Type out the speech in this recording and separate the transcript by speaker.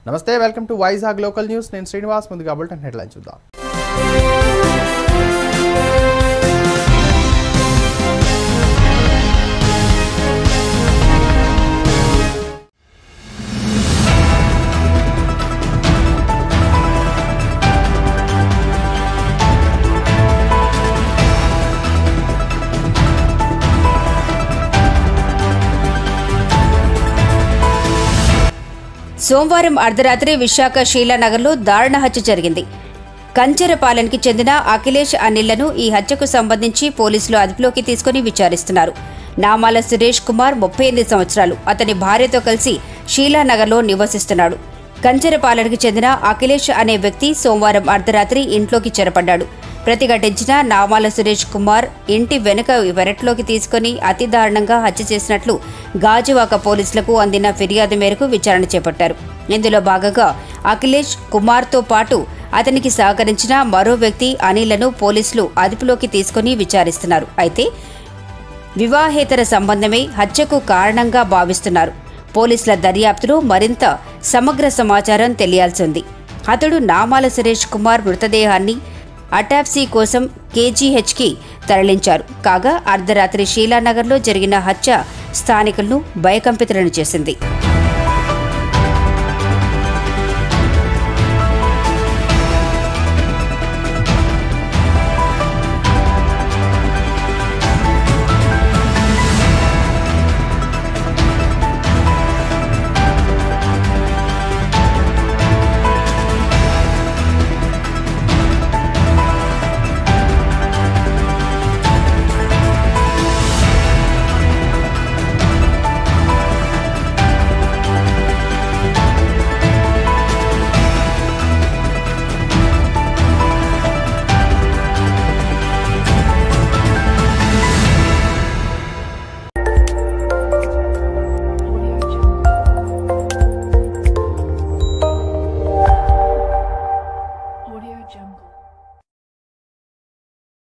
Speaker 1: నమస్తే welcome to Vizag local news నేను శ్రీనివాస్ ముందుగా బులెటిన్ హెడ్లైన్ చూద్దాం
Speaker 2: సోమవారం అర్ధరాత్రి విశాఖ శీలానగర్లో దారుణ హత్య జరిగింది కంచెరపాలెంకి చెందిన అఖిలేష్ అనిల్లను ఈ హత్యకు సంబంధించి పోలీసులు అదుపులోకి తీసుకుని విచారిస్తున్నారు నామాల సురేష్ కుమార్ ముప్పై ఎనిమిది సంవత్సరాలు అతని భార్యతో కలిసి శీలానగర్లో నివసిస్తున్నాడు కంచెరపాలెంకి చెందిన అఖిలేష్ అనే వ్యక్తి సోమవారం అర్ధరాత్రి ఇంట్లోకి చెరపడ్డాడు ప్రతిఘటించిన నామాల సురేష్ కుమార్ ఇంటి వెనుక వెరట్లోకి తీసుకుని అతి దారుణంగా హత్య చేసినట్లు గాజువాక పోలీసులకు అందిన ఫిర్యాదు మేరకు విచారణ చేపట్టారు ఇందులో భాగంగా అఖిలేష్ కుమార్తో పాటు అతనికి సహకరించిన మరో వ్యక్తి అనిలను పోలీసులు అదుపులోకి తీసుకుని విచారిస్తున్నారు అయితే వివాహేతర సంబంధమే హత్యకు కారణంగా భావిస్తున్నారు పోలీసుల దర్యాప్తులో మరింత సమగ్ర సమాచారం తెలియాల్సి ఉంది అతడు నామాల సురేష్ కుమార్ మృతదేహాన్ని అటాప్సీ కోసం కేజీహెచ్కి తరలించారు కాగా అర్ధరాత్రి శీలానగర్లో జరిగిన హత్య స్థానికులను భయకంపితులను చేసింది